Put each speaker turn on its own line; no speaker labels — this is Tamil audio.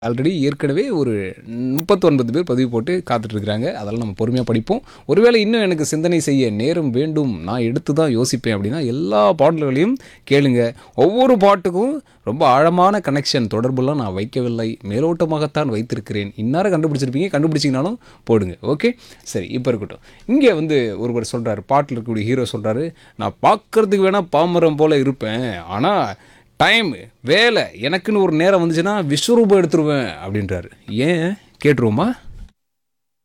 ஆல்ரெடி ஏற்கனவே ஒரு முப்பத்தொன்பது பேர் பதிவு போட்டு காத்துட்ருக்குறாங்க அதெல்லாம் நம்ம பொறுமையாக படிப்போம் ஒருவேளை இன்னும் எனக்கு சிந்தனை செய்ய நேரம் வேண்டும் நான் எடுத்து தான் யோசிப்பேன் அப்படின்னா எல்லா பாடல்களையும் கேளுங்க ஒவ்வொரு பாட்டுக்கும் ரொம்ப ஆழமான கனெக்ஷன் தொடர்புலாம் நான் வைக்கவில்லை மேலோட்டமாகத்தான் வைத்திருக்கிறேன் இன்னார கண்டுபிடிச்சிருப்பீங்க கண்டுபிடிச்சிங்கனாலும் போடுங்க ஓகே சரி இப்போ இருக்கட்டும் இங்கே வந்து ஒருவர் சொல்கிறார் பாட்டில் இருக்கக்கூடிய ஹீரோ சொல்கிறாரு நான் பார்க்கறதுக்கு வேணால் பாமரம் போல் இருப்பேன் ஆனால் டைம் வேலை எனக்குன்னு ஒரு நேரம் வந்துச்சுன்னா விஸ்வரூபம் எடுத்துருவேன் அப்படின்றாரு ஏன் கேட்டுருவோமா